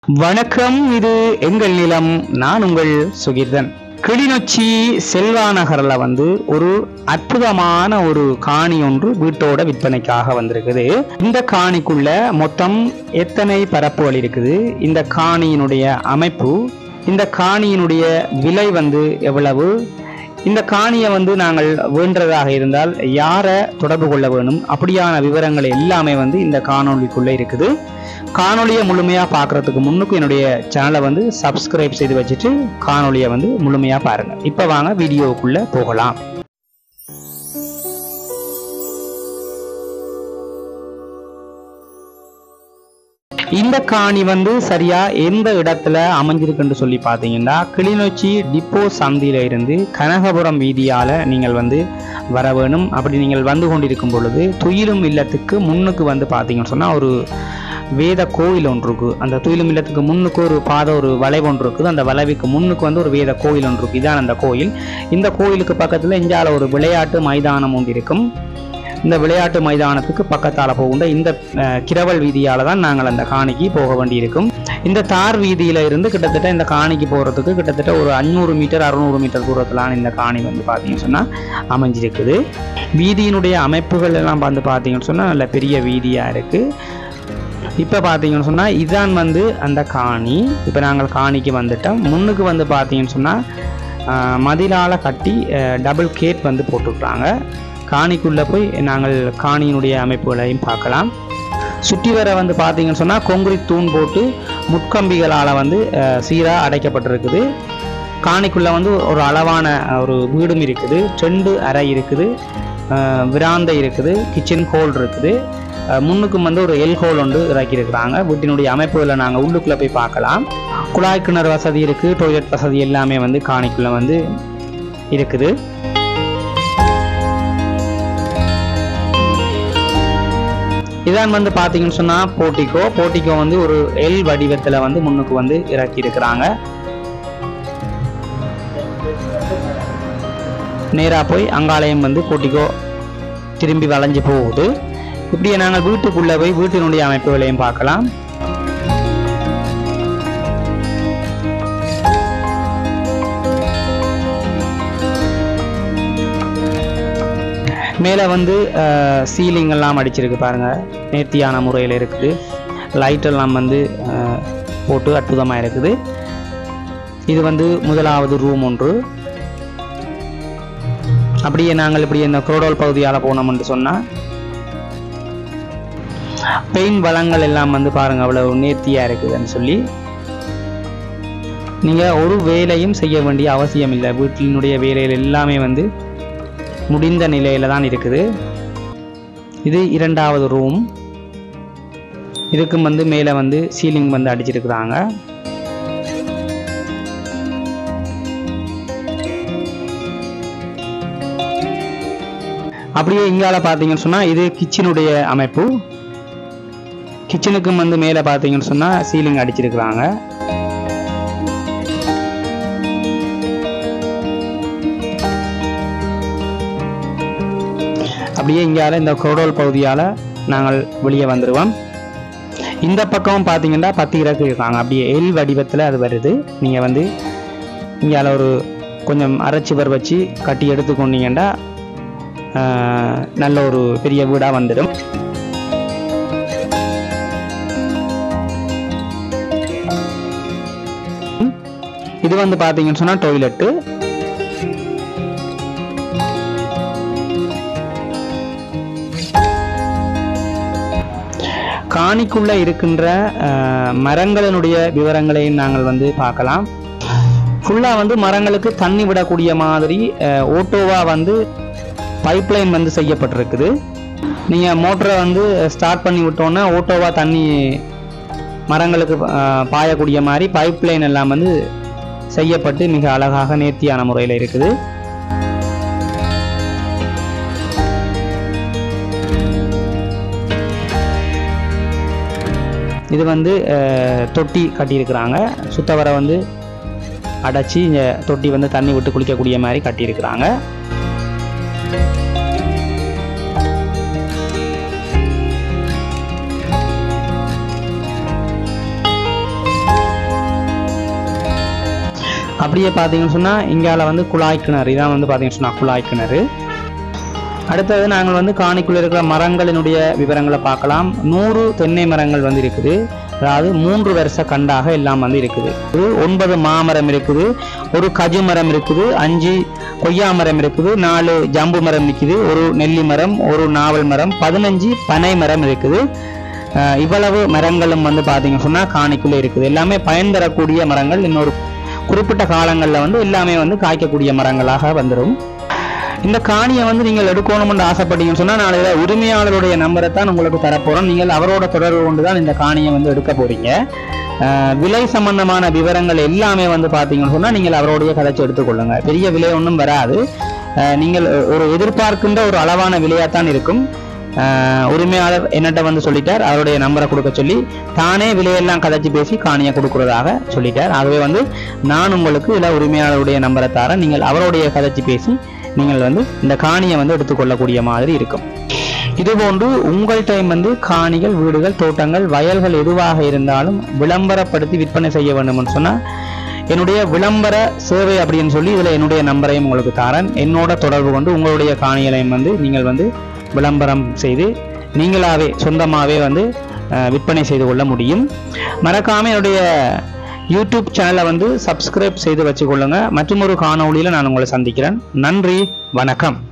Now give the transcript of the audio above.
வணக்கம் இது எங்கள் நிலம் நான் உங்கள் சுகிர்தன் கிளிநொச்சி செல்வா நகர்ல வந்து ஒரு அற்புதமான ஒரு காணி ஒன்று வீட்டோட விற்பனைக்காக வந்திருக்குது இந்த காணிக்குள்ள மொத்தம் எத்தனை பரப்புகள் இருக்குது இந்த காணியினுடைய அமைப்பு இந்த காணியினுடைய விலை வந்து எவ்வளவு இந்த காணியை வந்து நாங்கள் வேண்டதாக இருந்தால் யாரை தொடர்பு கொள்ள வேணும் அப்படியான விவரங்கள் எல்லாமே வந்து இந்த காணொளிக்குள்ள இருக்குது காணொளியை முழுமையாக பார்க்கறதுக்கு முன்னுக்கு என்னுடைய சேனலை வந்து சப்ஸ்கிரைப் செய்து வச்சுட்டு காணொளியை வந்து முழுமையாக பாருங்க இப்போ வாங்க வீடியோவுக்குள்ள போகலாம் இந்த காணி வந்து சரியா எந்த இடத்துல அமைஞ்சிருக்குன்னு சொல்லி பார்த்தீங்கன்னா கிளிநொச்சி டிப்போ சந்தியில இருந்து கனகபுரம் வீதியால நீங்கள் வந்து வர வேணும் அப்படி நீங்கள் வந்து கொண்டிருக்கும் பொழுது துயிலும் இல்லத்துக்கு முன்னுக்கு வந்து பார்த்தீங்கன்னு சொன்னா ஒரு வேத கோயில் ஒன்று இருக்கு அந்த துயிலும் இல்லத்துக்கு முன்னுக்கு ஒரு பாதை ஒரு வளைவு ஒன்று இருக்குது அந்த வளைவுக்கு முன்னுக்கு வந்து ஒரு வேத கோயில் ஒன்று இருக்கு இதான் அந்த கோயில் இந்த கோயிலுக்கு பக்கத்துல இஞ்சால ஒரு விளையாட்டு மைதானம் ஒன்று இருக்கும் இந்த விளையாட்டு மைதானத்துக்கு பக்கத்தால போகின்ற இந்த அஹ், கிரவல் வீதியால தான் நாங்கள் அந்த காணிக்கு போக வேண்டியிருக்கும் இந்த தார் வீதியில இருந்து கிட்டத்தட்ட இந்த காணிக்கு போறதுக்கு கிட்டத்தட்ட ஒரு அஞ்சூறு மீட்டர் அறுநூறு மீட்டர் தூரத்திலான இந்த காணி வந்து பார்த்தீங்கன்னு சொன்னா அமைஞ்சிருக்குது வீதியினுடைய அமைப்புகள் எல்லாம் வந்து பார்த்தீங்கன்னு சொன்னா நல்ல பெரிய வீதியா இருக்கு இப்போ பார்த்தீங்கன்னு சொன்னால் இதான் வந்து அந்த காணி இப்போ நாங்கள் காணிக்கு வந்துட்டோம் முன்னுக்கு வந்து பார்த்தீங்கன்னு சொன்னால் மதிலால் கட்டி டபுள் கேட் வந்து போட்டுருக்குறாங்க காணிக்குள்ளே போய் நாங்கள் காணியினுடைய அமைப்புகளையும் பார்க்கலாம் சுற்றி வர வந்து பார்த்தீங்கன்னு சொன்னால் கொங்குரித் தூண் போட்டு முட்கம்பிகளால் வந்து சீராக அடைக்கப்பட்டிருக்குது காணிக்குள்ளே வந்து ஒரு அளவான அஹ், ஒரு வீடும் இருக்குது ரெண்டு அறை இருக்குது அஹ், விராந்தை இருக்குது கிச்சன் ஹோல் இருக்குது அஹ், முன்னுக்கும் வந்து ஒரு எல் ஹோல் ஒன்று இறக்கியிருக்கிறாங்க வீட்டினுடைய அமைப்புகளை நாங்கள் உள்ளுக்குள்ளே போய் பார்க்கலாம் குழாய் கிணறு வசதி இருக்குது டாய்லெட் வசதி எல்லாமே வந்து காணிக்குள்ளே வந்து இருக்குது இதான் வந்து பார்த்தீங்கன்னு சொன்னால் போட்டிக்கோ போட்டிக்கோ வந்து ஒரு எல் வடிவத்தில் வந்து முன்னுக்கு வந்து இறக்கி இருக்கிறாங்க நேராக போய் அங்காலயம் வந்து போட்டிக்கோ திரும்பி வளைஞ்சு போகுது இப்படியே நாங்கள் வீட்டுக்குள்ளே போய் வீட்டினுடைய அமைப்புகளையும் பார்க்கலாம் மேலே வந்து சீலிங் எல்லாம் அடிச்சிருக்கு பாருங்க நேர்த்தியான முறையில் இருக்குது லைட் எல்லாம் வந்து அஹ், போட்டு அற்புதமாக இருக்குது இது வந்து முதலாவது ரூம் ஒன்று அப்படியே நாங்கள் இப்படி இந்த குரோடோல் பகுதியால் போனோம்னு சொன்னால் பெயின் வளங்கள் எல்லாம் வந்து பாருங்க அவ்வளவு நேர்த்தியாக இருக்குதுன்னு சொல்லி நீங்கள் ஒரு வேலையும் செய்ய வேண்டிய அவசியம் இல்லை வீட்டினுடைய வேலைகள் எல்லாமே வந்து முடிந்த நிலையில தான் இருக்குது இது இரண்டாவது ரூம் இதுக்கும் வந்து மேலே வந்து சீலிங் வந்து அடிச்சிருக்கிறாங்க அப்படியே இங்கால பார்த்தீங்கன்னு சொன்னால் இது கிச்சனுடைய அமைப்பு கிச்சனுக்கும் வந்து மேலே பார்த்தீங்கன்னு சொன்னால் சீலிங் அடிச்சிருக்கிறாங்க அப்படியே இங்கால இந்த கொரோடோல் பகுதியால் நாங்கள் வெளியே வந்துடுவோம் இந்த பக்கம் பார்த்தீங்கன்னா பத்து இறக்கு இருக்காங்க அப்படியே எல் வடிவத்தில் அது வருது நீங்கள் வந்து இங்கால ஒரு கொஞ்சம் அரைச்சிவர் வச்சு கட்டி எடுத்துக்கொண்டீங்கன்னா ஆஹ், நல்ல ஒரு பெரிய வீடாக வந்துடும் இது வந்து பார்த்தீங்கன்னு சொன்னால் டொய்லெட்டு காணிக்குள்ள இருக்கின்ற அஹ், மரங்களினுடைய விவரங்களையும் நாங்கள் வந்து பார்க்கலாம் ஃபுல்லாக வந்து மரங்களுக்கு தண்ணி விடக்கூடிய மாதிரி ஓட்டோவா வந்து பைப்லைன் வந்து செய்யப்பட்டிருக்குது நீங்கள் மோட்டரை வந்து ஸ்டார்ட் பண்ணி விட்டோன்னா ஓட்டோவா தண்ணி மரங்களுக்கு அஹ், பாயக்கூடிய மாதிரி பைப்லைன் எல்லாம் வந்து செய்யப்பட்டு மிக அழகாக நேர்த்தியான முறையில் இருக்குது இது வந்து அஹ், தொட்டி கட்டியிருக்கிறாங்க சுத்தவரை வந்து அடைச்சி இந்த தொட்டி வந்து தண்ணி விட்டு குளிக்கக்கூடிய மாதிரி கட்டியிருக்கிறாங்க அப்படியே பார்த்தீங்கன்னு சொன்னால் இங்கால வந்து குழாய் கிணறு இதான் வந்து பார்த்தீங்கன்னு சொன்னால் குழாய் கிணறு அடுத்தது நாங்கள் வந்து காணிக்குள்ள இருக்கிற மரங்களினுடைய விவரங்களை பார்க்கலாம் நூறு தென்னை மரங்கள் வந்து இருக்குது அதாவது மூன்று வருஷ கண்டாக எல்லாம் வந்து இருக்குது இது ஒன்பது மாமரம் இருக்குது ஒரு கஜு மரம் இருக்குது அஞ்சு கொய்யா மரம் இருக்குது நாலு ஜம்பு மரம் இருக்குது ஒரு நெல்லி மரம் ஒரு நாவல் மரம் பதினஞ்சு பனை மரம் இருக்குது அஹ் இவ்வளவு மரங்களும் வந்து பார்த்தீங்க சொன்னால் காணிக்குள்ளே இருக்குது எல்லாமே பயன் தரக்கூடிய மரங்கள் இன்னொரு குறிப்பிட்ட காலங்களில் வந்து எல்லாமே வந்து காய்க்கக்கூடிய மரங்களாக வந்துடும் இந்த காணியை வந்து நீங்கள் எடுக்கணும்னு ஆசைப்பட்டீங்கன்னு சொன்னால் நாளையில உரிமையாளருடைய நம்பரை தான் உங்களுக்கு தரப்போகிறோம் நீங்கள் அவரோட தொடர்பு கொண்டு தான் இந்த காணியை வந்து எடுக்க போறீங்க அஹ் விலை சம்பந்தமான விவரங்கள் எல்லாமே வந்து பார்த்தீங்கன்னு சொன்னால் நீங்கள் அவரோடைய கதைச்சு எடுத்துக்கொள்ளுங்க பெரிய விலை ஒன்றும் வராது அஹ் நீங்கள் ஒரு எதிர்பார்க்கின்ற ஒரு அளவான விலையாக தான் இருக்கும் அஹ் உரிமையாளர் என்னட்ட வந்து சொல்லிட்டார் அவருடைய நம்பரை கொடுக்க சொல்லி தானே விலையெல்லாம் கதைச்சு பேசி காணியை கொடுக்கறதாக சொல்லிட்டார் ஆகவே வந்து நான் உங்களுக்கு இதில் உரிமையாளருடைய நம்பரை தரேன் நீங்கள் அவருடைய கதைச்சு பேசி நீங்கள் வந்து இந்த காணியை வந்து எடுத்துக்கொள்ளக்கூடிய மாதிரி இருக்கும் இதுபோன்று உங்கள் டைம் வந்து காணிகள் வீடுகள் தோட்டங்கள் வயல்கள் எதுவாக இருந்தாலும் விளம்பரப்படுத்தி விற்பனை செய்ய வேண்டும்னு சொன்னால் என்னுடைய விளம்பர சேவை அப்படின்னு சொல்லி இதில் என்னுடைய நம்பரையும் உங்களுக்கு தரேன் என்னோட தொடர்பு கொண்டு உங்களுடைய காணிகளையும் வந்து நீங்கள் வந்து விளம்பரம் செய்து நீங்களாவே சொந்தமாகவே வந்து அஹ், விற்பனை செய்து கொள்ள முடியும் மறக்காம என்னுடைய யூடியூப் சேனலை வந்து சப்ஸ்கிரைப் செய்து வச்சுக்கொள்ளுங்க மற்றும் ஒரு காணொளியில் நான் உங்களை சந்திக்கிறேன் நன்றி வணக்கம்